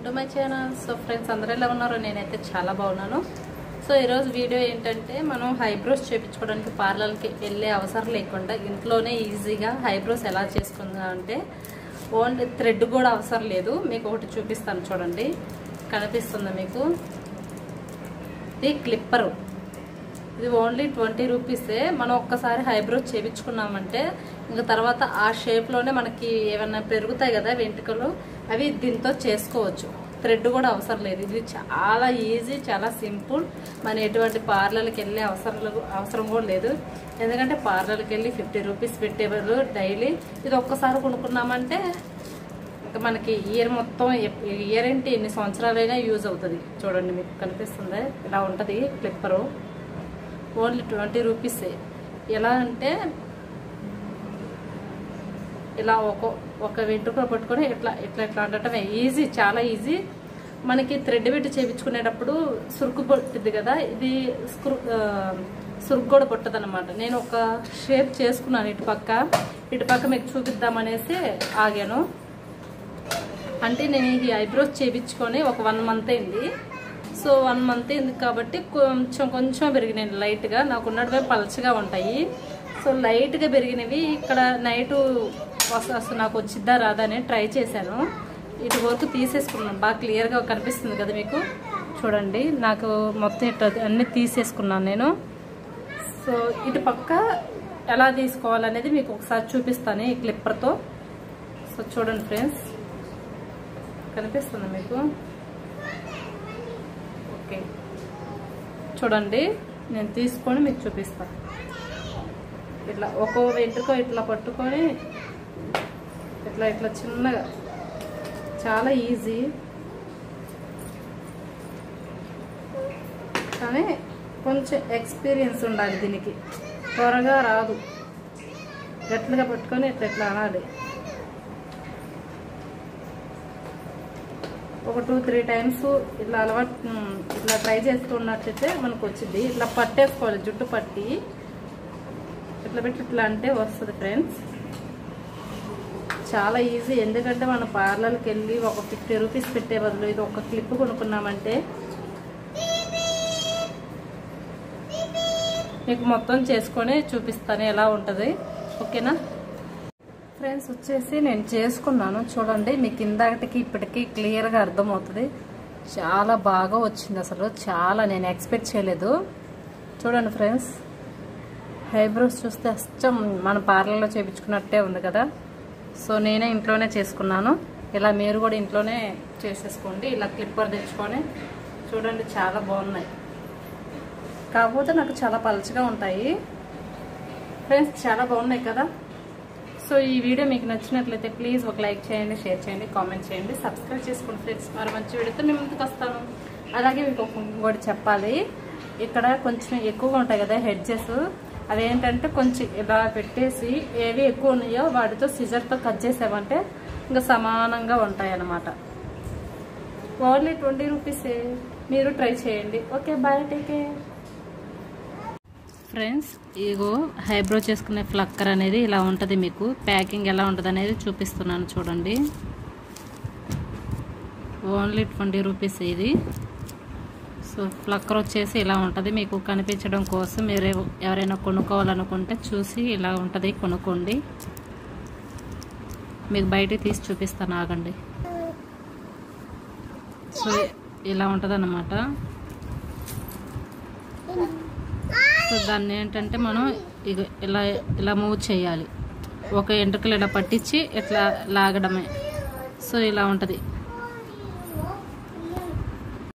to my channel so friends అందరూ ఎలా ఉన్నారు నేనైతే చాలా బాగున్నాను సో ఈరోజు వీడియో ఏంటంటే మనం హైబ్రోస్ చేయించుకోవడానికి పార్లర్కి వెళ్ళే అవసరం లేకుండా ఇంట్లోనే ఈజీగా హైబ్రోస్ ఎలా చేసుకుందాం అంటే ఓన్లీ థ్రెడ్ కూడా అవసరం లేదు మీకు ఒకటి చూపిస్తాను చూడండి కనిపిస్తుందా మీకు ఇది క్లిప్పరు ఇది ఓన్లీ ట్వంటీ రూపీసే మనం ఒక్కసారి హైబ్రోస్ చేయించుకున్నామంటే ఇంకా తర్వాత ఆ షేప్లోనే మనకి ఏమైనా పెరుగుతాయి కదా వెంట్రుకలు అవి దీంతో చేసుకోవచ్చు థ్రెడ్ కూడా అవసరం లేదు ఇది చాలా ఈజీ చాలా సింపుల్ మన ఎటువంటి పార్లర్కి వెళ్ళే అవసరం అవసరం కూడా లేదు ఎందుకంటే పార్లర్కి వెళ్ళి ఫిఫ్టీ రూపీస్ పెట్టే బదులు డైలీ ఇది ఒక్కసారి కొనుక్కున్నామంటే ఇంకా మనకి ఇయర్ మొత్తం ఇయర్ ఏంటి ఎన్ని సంవత్సరాలైనా యూజ్ అవుతుంది చూడండి మీకు కనిపిస్తుంది ఇలా ఉంటుంది క్లిప్పరు ఓన్లీ ట్వంటీ రూపీసే ఎలా అంటే ఇలా ఒక ఒక వెంట్రుక పట్టుకొని ఇట్లా ఇట్లా ఇట్లా ఉండటమే ఈజీ చాలా ఈజీ మనకి థ్రెడ్ పెట్టి చేయించుకునేటప్పుడు సురుకు పట్టింది కదా ఇది స్క్రూ సురుకు కూడా పుట్టదు అనమాట నేను ఒక షేప్ చేసుకున్నాను ఇటు పక్క ఇటు పక్క మీకు చూపిద్దామనేసి ఆగాను అంటే నేను ఈ ఐబ్రోస్ చేయించుకొని ఒక వన్ మంత్ అయింది సో వన్ మంత్ అయింది కాబట్టి కొంచెం కొంచెం పెరిగినాయి లైట్గా నాకు ఉన్నట్టుగా పలచగా ఉంటాయి సో లైట్గా పెరిగినవి ఇక్కడ నైట్ అసలు నాకు వచ్చిద్దా రాదా అని ట్రై చేశాను ఇటు వరకు తీసేసుకున్నాను బాగా క్లియర్గా కనిపిస్తుంది కదా మీకు చూడండి నాకు మొత్తం ఇట్లా అన్నీ తీసేసుకున్నాను నేను సో ఇటు పక్క ఎలా తీసుకోవాలనేది మీకు ఒకసారి చూపిస్తాను ఈ క్లిప్పర్తో సో చూడండి ఫ్రెండ్స్ కనిపిస్తుంది మీకు ఓకే చూడండి నేను తీసుకొని మీకు చూపిస్తాను ఇట్లా ఒక్కో వెంట్రుకో ఇట్లా పట్టుకొని ఇట్లా ఇట్లా చిన్నగా చాలా ఈజీ కానీ కొంచెం ఎక్స్పీరియన్స్ ఉండాలి దీనికి త్వరగా రాదు గట్టిగా పట్టుకొని ఇట్లా ఇట్లా అనాలి ఒక టూ త్రీ టైమ్స్ ఇట్లా అలవాటు ఇట్లా ట్రై చేసుకున్నట్టయితే మనకు వచ్చింది ఇట్లా పట్టేసుకోవాలి జుట్టు పట్టి ఇట్లా పెట్టి ఇట్లా అంటే వస్తుంది ఫ్రెండ్స్ చాలా ఈజీ ఎందుకంటే మనం పార్లర్కి వెళ్ళి ఒక ఫిఫ్టీ రూపీస్ పెట్టే బదులు ఇది ఒక క్లిప్ కొనుక్కున్నామంటే మీకు మొత్తం చేసుకొని చూపిస్తాను ఎలా ఉంటుంది ఓకేనా ఫ్రెండ్స్ వచ్చేసి నేను చేసుకున్నాను చూడండి మీకు ఇందాకటికి ఇప్పటికీ క్లియర్గా అర్థమవుతుంది చాలా బాగా వచ్చింది అసలు చాలా నేను ఎక్స్పెక్ట్ చేయలేదు చూడండి ఫ్రెండ్స్ హైబ్రోస్ చూస్తే అచ్చం మన పార్లర్లో చేయించుకున్నట్టే ఉంది కదా సో నేనే ఇంట్లోనే చేసుకున్నాను ఇలా మీరు కూడా ఇంట్లోనే చేసేసుకోండి ఇలా క్లిప్పర్ తెచ్చుకొని చూడండి చాలా బాగున్నాయి కాకపోతే నాకు చాలా పలుచగా ఉంటాయి ఫ్రెండ్స్ చాలా బాగున్నాయి కదా సో ఈ వీడియో మీకు నచ్చినట్లయితే ప్లీజ్ ఒక లైక్ చేయండి షేర్ చేయండి కామెంట్ చేయండి సబ్స్క్రైబ్ చేసుకోండి ఫ్రెండ్స్ మరి మంచి వీడియోతో మేము ముందుకు వస్తాను అలాగే మీకు ఇంకోటి చెప్పాలి ఇక్కడ కొంచెం ఎక్కువగా ఉంటాయి కదా హెడ్జెస్ అవి ఏంటంటే కొంచెం ఇలా పెట్టేసి ఏవి ఎక్కువ ఉన్నాయో వాటితో సిజర్తో కట్ చేసామంటే ఇంకా సమానంగా ఉంటాయి అన్నమాట ఓన్లీ ట్వంటీ రూపీసే మీరు ట్రై చేయండి ఓకే బాయ్ టేక్ ఫ్రెండ్స్ ఇగో హైబ్రో చేసుకునే ఫ్లక్కర్ అనేది ఇలా ఉంటుంది మీకు ప్యాకింగ్ ఎలా ఉంటుంది అనేది చూపిస్తున్నాను చూడండి ఓన్లీ ట్వంటీ రూపీస్ ఇది సో ఫ్లక్కర్ వచ్చేసి ఇలా ఉంటుంది మీకు కనిపించడం కోసం మీరు ఎవరైనా కొనుక్కోవాలనుకుంటే చూసి ఇలా ఉంటుంది కొనుక్కోండి మీకు బయట తీసి చూపిస్తాను ఆగండి సో ఇలా ఉంటుంది అన్నమాట సో దాన్ని ఏంటంటే మనం ఇక ఇలా ఇలా మూవ్ చేయాలి ఒక ఎంట్రుకలు ఇలా పట్టించి ఇట్లా లాగడమే సో ఇలా ఉంటుంది